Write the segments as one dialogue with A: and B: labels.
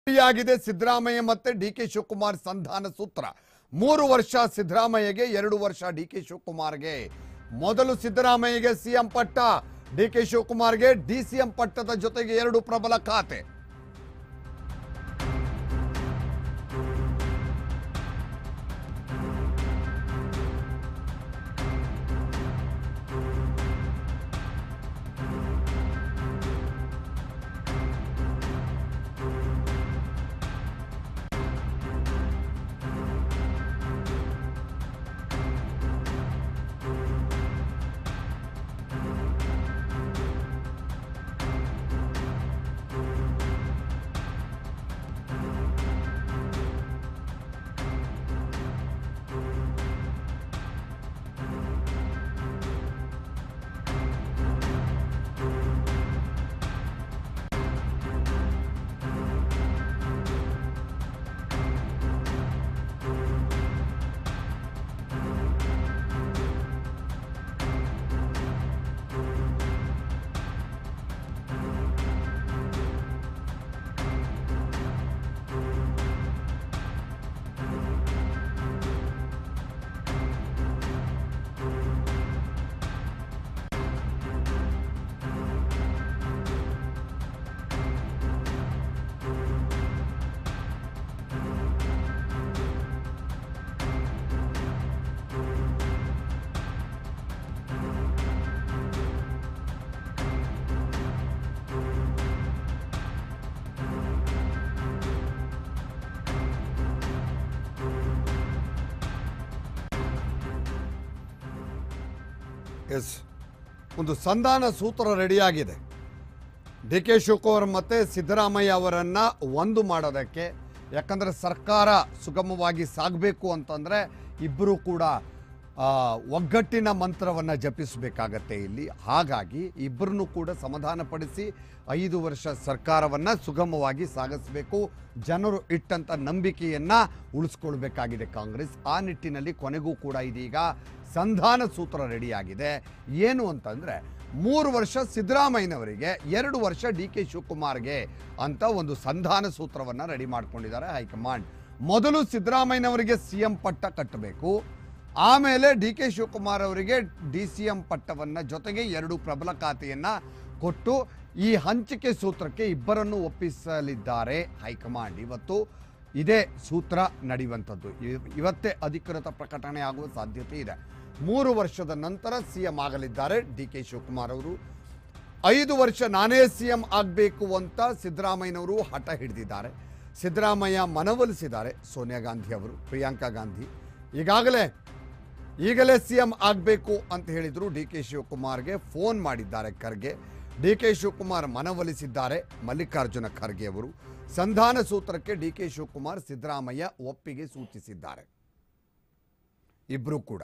A: ಆಗಿದೆ ಸಿದ್ದರಾಮಯ್ಯ ಮತ್ತೆ D K Shivakumar ಸಂಧಾನ ಸೂತ್ರ ಮೂರು ವರ್ಷ ಸಿದ್ದರಾಮಯ್ಯಗೆ ಎರಡು ವರ್ಷ ಡಿ ಕೆ ಶಿವಕುಮಾರ್ಗೆ ಮೊದಲು ಸಿದ್ದರಾಮಯ್ಯಗೆ ಸಿಎಂ ಪಟ್ಟ ಡಿ ಕೆ ಶಿವಕುಮಾರ್ಗೆ ಡಿ ಸಿಎಂ ಪಟ್ಟದ ಜೊತೆಗೆ ಎರಡು ಪ್ರಬಲ ಖಾತೆ ಎಸ್ ಒಂದು ಸಂಧಾನ ಸೂತ್ರ ರೆಡಿಯಾಗಿದೆ ಡಿ ಕೆ ಶಿವಕುಮಾರ್ ಮತ್ತು ಸಿದ್ದರಾಮಯ್ಯ ಅವರನ್ನ ಒಂದು ಮಾಡೋದಕ್ಕೆ ಯಾಕಂದರೆ ಸರ್ಕಾರ ಸುಗಮವಾಗಿ ಸಾಗಬೇಕು ಅಂತಂದರೆ ಇಬ್ಬರು ಕೂಡ ಆ, ಒಗ್ಗಟ್ಟಿನ ಮಂತ್ರವನ್ನು ಜಪಿಸಬೇಕಾಗತ್ತೆ ಇಲ್ಲಿ ಹಾಗಾಗಿ ಇಬ್ಬರನ್ನು ಕೂಡ ಸಮಾಧಾನಪಡಿಸಿ ಐದು ವರ್ಷ ಸರ್ಕಾರವನ್ನು ಸುಗಮವಾಗಿ ಸಾಗಿಸಬೇಕು ಜನರು ಇಟ್ಟಂಥ ನಂಬಿಕೆಯನ್ನು ಉಳಿಸ್ಕೊಳ್ಬೇಕಾಗಿದೆ ಕಾಂಗ್ರೆಸ್ ಆ ನಿಟ್ಟಿನಲ್ಲಿ ಕೊನೆಗೂ ಕೂಡ ಇದೀಗ ಸಂಧಾನ ಸೂತ್ರ ರೆಡಿಯಾಗಿದೆ ಏನು ಅಂತಂದರೆ ಮೂರು ವರ್ಷ ಸಿದ್ದರಾಮಯ್ಯನವರಿಗೆ ಎರಡು ವರ್ಷ ಡಿ ಕೆ ಶಿವಕುಮಾರ್ಗೆ ಅಂತ ಒಂದು ಸಂಧಾನ ಸೂತ್ರವನ್ನು ರೆಡಿ ಮಾಡ್ಕೊಂಡಿದ್ದಾರೆ ಹೈಕಮಾಂಡ್ ಮೊದಲು ಸಿದ್ದರಾಮಯ್ಯನವರಿಗೆ ಸಿ ಎಂ ಪಟ್ಟ ಕಟ್ಟಬೇಕು ಆಮೇಲೆ ಡಿ ಕೆ ಶಿವಕುಮಾರ್ ಅವರಿಗೆ ಡಿ ಸಿ ಎಂ ಪಟ್ಟವನ್ನು ಜೊತೆಗೆ ಎರಡು ಪ್ರಬಲ ಖಾತೆಯನ್ನು ಕೊಟ್ಟು ಈ ಹಂಚಿಕೆ ಸೂತ್ರಕ್ಕೆ ಇಬ್ಬರನ್ನು ಒಪ್ಪಿಸಲಿದ್ದಾರೆ ಹೈಕಮಾಂಡ್ ಇವತ್ತು ಇದೇ ಸೂತ್ರ ನಡೆಯುವಂಥದ್ದು ಇವ್- ಇವತ್ತೇ ಅಧಿಕೃತ ಪ್ರಕಟಣೆ ಆಗುವ ಸಾಧ್ಯತೆ ಇದೆ ಮೂರು ವರ್ಷದ ನಂತರ ಸಿ ಎಂ ಆಗಲಿದ್ದಾರೆ ಡಿ ಕೆ ಶಿವಕುಮಾರ್ ಅವರು ಐದು ವರ್ಷ ನಾನೇ ಸಿ ಎಂ ಆಗಬೇಕು ಅಂತ ಸಿದ್ದರಾಮಯ್ಯನವರು ಹಠ ಹಿಡಿದಿದ್ದಾರೆ ಸಿದ್ದರಾಮಯ್ಯ ಮನವೊಲಿಸಿದ್ದಾರೆ ಸೋನಿಯಾ ಗಾಂಧಿ ಅವರು ಪ್ರಿಯಾಂಕಾ ಗಾಂಧಿ ಈಗಾಗಲೇ ಈಗಲೇ ಸಿ ಎಂ ಆಗಬೇಕು ಅಂತ ಹೇಳಿದರು ಡಿ ಕೆ ಶಿವಕುಮಾರ್ಗೆ ಫೋನ್ ಮಾಡಿದ್ದಾರೆ ಖರ್ಗೆ ಡಿ ಕೆ ಶಿವಕುಮಾರ್ ಮನವೊಲಿಸಿದ್ದಾರೆ ಮಲ್ಲಿಕಾರ್ಜುನ ಖರ್ಗೆ ಅವರು ಸಂಧಾನ ಸೂತ್ರಕ್ಕೆ ಡಿ ಕೆ ಶಿವಕುಮಾರ್ ಸಿದ್ದರಾಮಯ್ಯ ಒಪ್ಪಿಗೆ ಸೂಚಿಸಿದ್ದಾರೆ ಇಬ್ಬರು ಕೂಡ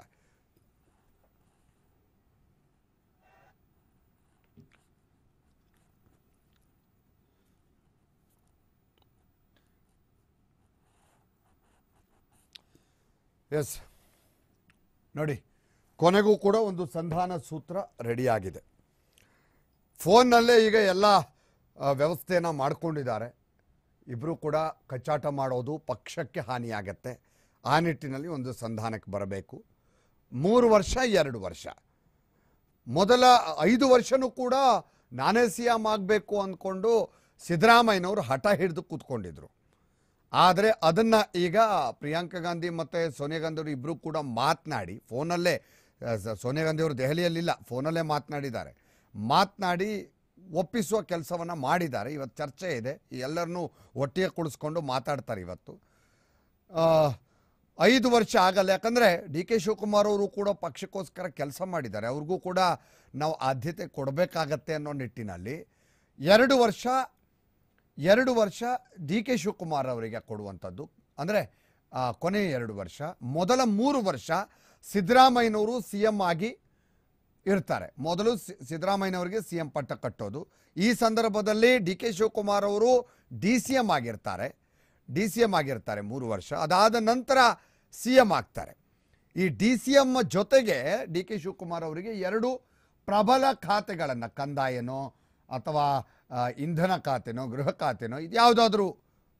A: ಎಸ್ ನೋಡಿ ಕೊನೆಗೂ ಕೂಡ ಒಂದು ಸಂಧಾನ ಸೂತ್ರ ರೆಡಿಯಾಗಿದೆ ಫೋನ್ನಲ್ಲೇ ಈಗ ಎಲ್ಲ ಆ, ವ್ಯವಸ್ಥೆನ ಮಾಡ್ಕೊಂಡಿದ್ದಾರೆ ಇಬ್ಬರು ಕೂಡ ಕಚ್ಚಾಟ ಮಾಡೋದು ಪಕ್ಷಕ್ಕೆ ಹಾನಿಯಾಗತ್ತೆ ಆ ನಿಟ್ಟಿನಲ್ಲಿ ಒಂದು ಸಂಧಾನಕ್ಕೆ ಬರಬೇಕು ಮೂರು ವರ್ಷ ಎರಡು ವರ್ಷ ಮೊದಲ ಐದು ವರ್ಷನೂ ಕೂಡ ನಾನೇ ಸಿ ಎಂ ಆಗಬೇಕು ಅಂದ್ಕೊಂಡು ಸಿದ್ದರಾಮಯ್ಯನವರು ಹಠ ಹಿಡಿದು ಕೂತ್ಕೊಂಡಿದ್ರು ಆದರೆ ಅದನ್ನು ಈಗ ಪ್ರಿಯಾಂಕಾ ಗಾಂಧಿ ಮತ್ತು ಸೋನಿಯಾ ಗಾಂಧಿ ಅವರು ಇಬ್ಬರು ಕೂಡ ಮಾತನಾಡಿ ಫೋನಲ್ಲೇ ಆ, ಸ- ಸೋನಿಯಾ ಗಾಂಧಿ ಅವರು ದೆಹಲಿಯಲ್ಲಿಲ್ಲ ಫೋನಲ್ಲೇ ಮಾತನಾಡಿದ್ದಾರೆ ಮಾತನಾಡಿ ಒಪ್ಪಿಸುವ ಕೆಲಸವನ್ನು ಮಾಡಿದ್ದಾರೆ ಇವತ್ತು ಚರ್ಚೆ ಇದೆ ಎಲ್ಲರನ್ನೂ ಒಟ್ಟಿಗೆ ಕುಳಿಸ್ಕೊಂಡು ಮಾತಾಡ್ತಾರೆ ಇವತ್ತು ಆ, ಐದು ವರ್ಷ ಆಗಲ್ಲ ಯಾಕಂದರೆ ಡಿ ಕೆ ಶಿವಕುಮಾರ್ ಅವರು ಕೂಡ ಪಕ್ಷಕ್ಕೋಸ್ಕರ ಕೆಲಸ ಮಾಡಿದ್ದಾರೆ ಅವ್ರಿಗೂ ಕೂಡ ನಾವು ಆದ್ಯತೆ ಕೊಡಬೇಕಾಗತ್ತೆ ಅನ್ನೋ ನಿಟ್ಟಿನಲ್ಲಿ ಎರಡು ವರ್ಷ ಎರಡು ವರ್ಷ ಡಿ ಕೆ ಶಿವಕುಮಾರ್ ಅವರಿಗೆ ಕೊಡುವಂಥದ್ದು ಅಂದರೆ ಕೊನೆಯ ಎರಡು ವರ್ಷ ಮೊದಲ ಮೂರು ವರ್ಷ ಸಿದ್ದರಾಮಯ್ಯನವರು ಸಿ ಎಂ ಆಗಿ ಇರ್ತಾರೆ ಮೊದಲು ಸಿ- ಸಿದ್ದರಾಮಯ್ಯನವರಿಗೆ ಸಿ ಎಂ ಪಟ್ಟ ಕಟ್ಟೋದು ಈ ಸಂದರ್ಭದಲ್ಲಿ ಡಿ ಕೆ ಶಿವಕುಮಾರ್ ಅವರು ಡಿ ಸಿ ಎಂ ಆಗಿರ್ತಾರೆ ಡಿ ಸಿ ಎಂ ಆಗಿರ್ತಾರೆ ಮೂರು ವರ್ಷ ಅದಾದ ನಂತರ ಸಿ ಎಂ ಆಗ್ತಾರೆ ಈ ಡಿ ಸಿ ಎಂ ಜೊತೆಗೆ ಡಿ ಕೆ ಶಿವಕುಮಾರ್ ಅವರಿಗೆ ಎರಡು ಪ್ರಬಲ ಖಾತೆಗಳನ್ನು ಕಂದಾಯನೋ ಅಥವಾ ಆ, ಇಂಧನ ಖಾತೆನೋ ಗೃಹ ಖಾತೆನೋ ಇದು ಯಾವುದಾದ್ರೂ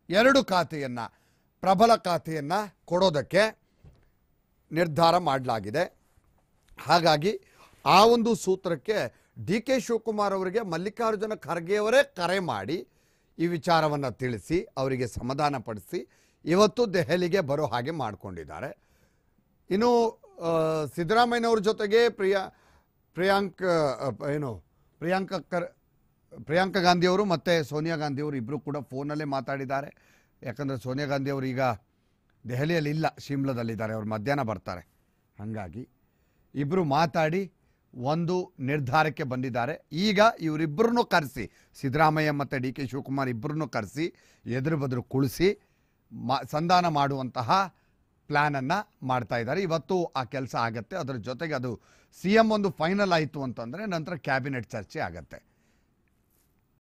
A: ಎರಡು ಖಾತೆಯನ್ನು ಪ್ರಬಲ ಖಾತೆಯನ್ನು ಕೊಡೋದಕ್ಕೆ ನಿರ್ಧಾರ ಮಾಡಲಾಗಿದೆ ಹಾಗಾಗಿ ಆ ಒಂದು ಸೂತ್ರಕ್ಕೆ ಡಿ ಕೆ ಶಿವಕುಮಾರ್ ಅವರಿಗೆ ಮಲ್ಲಿಕಾರ್ಜುನ ಖರ್ಗೆಯವರೇ ಕರೆ ಮಾಡಿ ಈ ವಿಚಾರವನ್ನು ತಿಳಿಸಿ ಅವರಿಗೆ ಸಮಾಧಾನ ಪಡಿಸಿ ಇವತ್ತು ದೆಹಲಿಗೆ ಬರೋ ಹಾಗೆ ಮಾಡಿಕೊಂಡಿದ್ದಾರೆ ಇನ್ನು ಆ, ಸಿದ್ದರಾಮಯ್ಯನವ್ರ ಜೊತೆಗೆ ಪ್ರಿಯಾ ಪ್ರಿಯಾಂಕ್ ಆ, ಏನು ಪ್ರಿಯಾಂಕ ಕರ್ ಪ್ರಿಯಾಂಕಾ ಗಾಂಧಿಯವರು ಮತ್ತು ಸೋನಿಯಾ ಗಾಂಧಿಯವರು ಇಬ್ಬರು ಕೂಡ ಫೋನಲ್ಲೇ ಮಾತಾಡಿದ್ದಾರೆ ಯಾಕಂದರೆ ಸೋನಿಯಾ ಗಾಂಧಿಯವರು ಈಗ ದೆಹಲಿಯಲ್ಲಿ ಇಲ್ಲ ಶಿಮ್ಲಾದಲ್ಲಿದ್ದಾರೆ ಅವ್ರು ಮಧ್ಯಾಹ್ನ ಬರ್ತಾರೆ ಹಾಗಾಗಿ ಇಬ್ಬರು ಮಾತಾಡಿ ಒಂದು ನಿರ್ಧಾರಕ್ಕೆ ಬಂದಿದ್ದಾರೆ ಈಗ ಇವರಿಬ್ಬರನ್ನೂ ಕರೆಸಿ ಸಿದ್ದರಾಮಯ್ಯ ಮತ್ತು ಡಿ ಕೆ ಶಿವಕುಮಾರ್ ಇಬ್ಬರನ್ನೂ ಕರೆಸಿ ಎದುರು ಬದುರು ಕುಳಿಸಿ ಮಾ ಸಂಧಾನ ಮಾಡುವಂತಹ ಪ್ಲ್ಯಾನನ್ನು ಮಾಡ್ತಾ ಇದ್ದಾರೆ ಇವತ್ತು ಆ ಕೆಲಸ ಆಗತ್ತೆ ಅದರ ಜೊತೆಗೆ ಅದು ಸಿ ಎಮ್ ಒಂದು ಫೈನಲ್ ಆಯಿತು ಅಂತಂದರೆ ನಂತರ ಕ್ಯಾಬಿನೆಟ್ ಚರ್ಚೆ ಆಗತ್ತೆ